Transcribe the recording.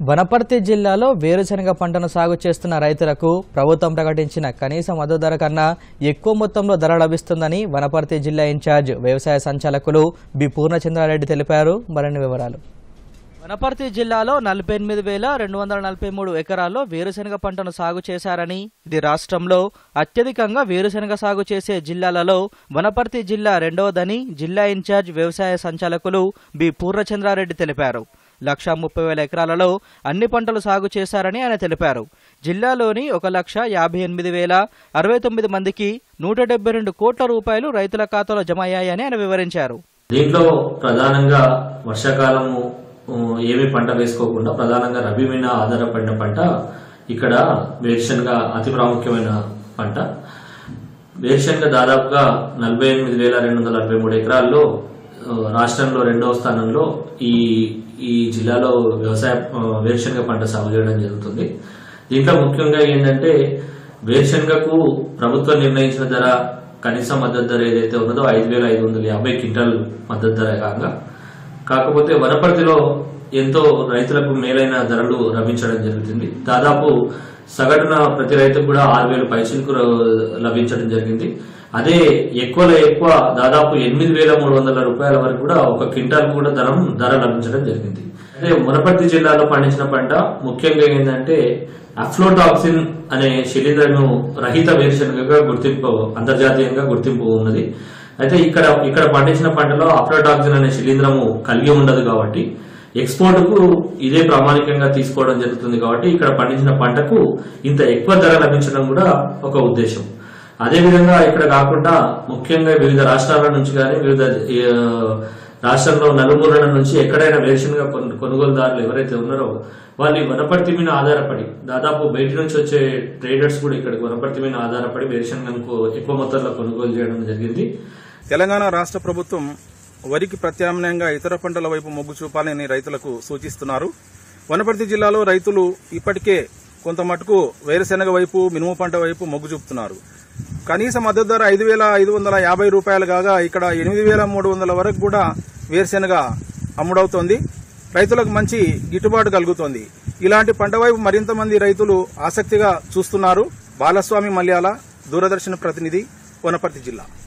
వనపర్తి జిల్లాలో వేరుశనగ పంటను సాగు చేస్తున్న రైతులకు ప్రభుత్వం ప్రకటించిన కనీస మద్దతు ధర కన్నా ఎక్కువ మొత్తంలో ధర లభిస్తుందని వనపర్తి జిల్లా ఇన్ఛార్జ్ వ్యవసాయ సంచాలకులు బి పూర్ణచంద్రారెడ్డి తెలిపారు మరిన్ని వివరాలు వనపర్తి జిల్లాలో నలభై ఎనిమిది వేల రెండు వందల నలభై మూడు ఎకరాల్లో వేరుశనగ పంటను సాగు చేశారని ఇది రాష్ట్రంలో అత్యధికంగా వేరుశనగ సాగు చేసే జిల్లాలలో వనపర్తి జిల్లా రెండవదని జిల్లా ఇన్ఛార్జ్ వ్యవసాయ సంచాలకులు బి పూర్ణచంద్రారెడ్డి తెలిపారు లక్ష ముప్పై వేల ఎకరాలలో అన్ని పంటలు సాగు చేశారని ఆయన తెలిపారు జిల్లాలోని ఒక లక్ష యాభై ఎనిమిది వేల అరవై తొమ్మిది మందికి నూట డెబ్బై రెండు కోట్ల రూపాయలు రైతుల ఖాతాలో జమ అయ్యాయని ఆయన వివరించారు దీంట్లో ప్రధానంగా వర్షాకాలము ఉ, ఏమీ పంట వేసుకోకుండా ప్రధానంగా రబీ మీద ఆధారపడిన పంట ఇక్కడ వేరుశనగ అతి ప్రాముఖ్యమైన పంట వేరుశనగ దాదాపుగా నలభై ఎనిమిది వేల రెండు వందల నలభై మూడు ఎకరాల్లో ఆ, రాష్ట్రంలో రెండవ స్థానంలో ఈ ఈ జిల్లాలో వ్యవసాయ ఆ, వేరుశనగ పంట సాగు చేయడం జరుగుతుంది దీంట్లో ముఖ్యంగా ఏంటంటే వేరుశనగకు ప్రభుత్వం నిర్ణయించిన ధర కనీస మద్దతు ధర ఏదైతే ఉన్నదో ఐదు వేల ఐదు వందల యాభై క్వింటాల్ మద్దతు ధర కాగా కాకపోతే వనపర్తిలో ఎంతో రైతులకు మేలైన ధరలు లభించడం జరుగుతుంది దాదాపు సగటున ప్రతి రైతుకు కూడా ఆరు వేలు పైసలకు లభించడం జరిగింది అదే ఎక్కువలో ఎక్కువ దాదాపు ఎనిమిది వేల మూడు వందల రూపాయల వరకు కూడా ఒక క్వింటాల్ కూడా ధరం ధర లభించడం జరిగింది అదే వనపర్తి జిల్లాలో పండించిన పంట ముఖ్యంగా ఏంటంటే అఫ్లోటాక్సిన్ అనే శిలీంద్రను రహిత వేరుశనగగా గుర్తింపు అంతర్జాతీయంగా గుర్తింపు ఉన్నది అయితే ఇక్కడ ఇక్కడ పండించిన పంటలో అఫ్లోటాక్సిన్ అనే శిలీంద్రము కలిగి ఉండదు కాబట్టి ఎక్స్పోర్ట్ కు ఇదే ప్రామాణికంగా తీసుకోవడం జరుగుతుంది కాబట్టి ఇక్కడ పండించిన పంటకు ఇంత ఎక్కువ ధర లభించడం కూడా ఒక ఉద్దేశం అదేవిధంగా ఇక్కడ కాకుండా ముఖ్యంగా వివిధ రాష్ట్రాల నుంచి కానీ వివిధ ఆ, రాష్ట్రంలో నలుమూలల నుంచి ఎక్కడైనా వేరుశనగ కొను- కొనుగోలుదారులు ఎవరైతే ఉన్నారో వాళ్ళు ఈ వనపర్తి మీద ఆధారపడి దాదాపు బయట నుంచి వచ్చే ట్రేడర్స్ కూడా ఇక్కడ వనపర్తి మీద ఆధారపడి వేరుశనగను ఎక్కువ మొత్తంలో కొనుగోలు చేయడం జరిగింది తెలంగాణ రాష్ట్ర ప్రభుత్వం వరికి ప్రత్యామ్నాయంగా ఇతర పంటల వైపు మొగ్గు చూపాలని రైతులకు సూచిస్తున్నారు వనపర్తి జిల్లాలో రైతులు ఇప్పటికే కొంత మటుకు వేరుశెనగ వైపు మినుము పంట వైపు మొగ్గు చూపుతున్నారు కనీస మద్దతు ధర ఐదు వేల ఐదు వందల యాభై రూపాయలు కాగా ఇక్కడ ఎనిమిది వేల మూడు వందల వరకు కూడా వేరుశెనగ అమ్ముడవుతోంది రైతులకు మంచి గిట్టుబాటు కలుగుతోంది ఇలాంటి పంట వైపు మరింత మంది రైతులు ఆసక్తిగా చూస్తున్నారు బాలస్వామి మల్యాల దూరదర్శన్ ప్రతినిధి వనపర్తి జిల్లా